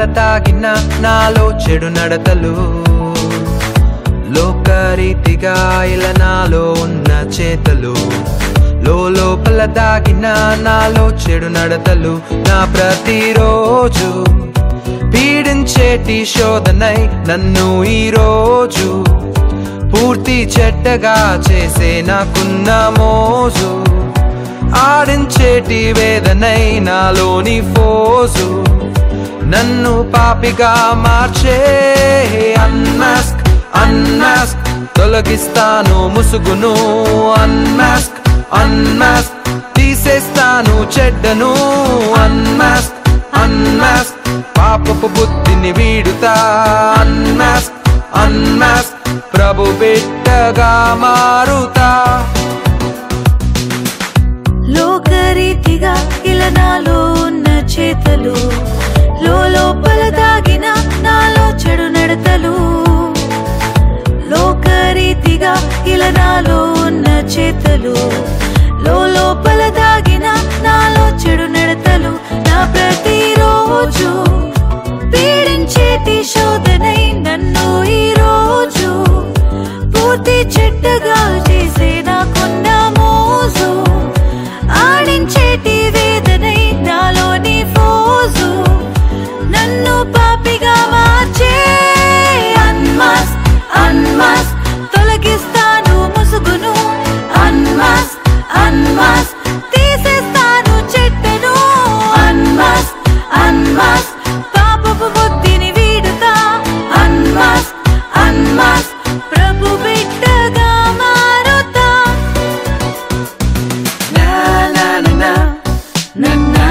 దాగిన నాలో చెడు నడతలు లోకరీతిగా ఇలా నాలో ఉన్న చేతలు లోపల దాగిన నాలో చెడు నడతలు నా ప్రతిరోజు పీడించేటి శోధనై నన్ను ఈరోజు పూర్తి చెడ్డగా చేసే నాకున్న మోజు ఆడించేటి వేదనై నాలోని ఫోజు నన్ను పాపిగా మార్చే అన్మాస్క్ అన్మాస్క్ తొలగిస్తాను ముసుగును అన్మాస్క్ అన్మాస్క్ తీసేస్తాను చెడ్డను అన్మాస్క్ అన్మాస్క్ పాపపు బుద్ధిని వీడుతా అన్మాస్క్ అన్మాస్క్ ప్రభు బిడ్డగా మారుతా లోకరీతిగా ఇలా నాలో ఉన్న చేతలు లోపల దాగిన నాలో చెడు నడతలు లోకరీతిగా ఇలా నాలో ఉన్న చేతలు లోపల దాగిన నాలో చెడు నడతలు నా ప్రతిరోజు పీడించేటి శోధనై నన్ను ఈ రోజు పూర్తి చెడ్డగా చేసే నాకున్న మోజు ఆడించేటి వేదనై నాలోని ఫోజు నన్ను పాపిగా మార్చే అన్మాస్ అన్మాస్ తొలగిస్తాను ముసుగును అన్మాస్ అన్మాస్ తీసేస్తాను చెట్టను అన్మాస్ అన్మాస్ పాపపు బుద్ధిని వీడుతా అన్మాస్ అన్మాస్ ప్రభు బిడ్డగా మారుతా na na na na na na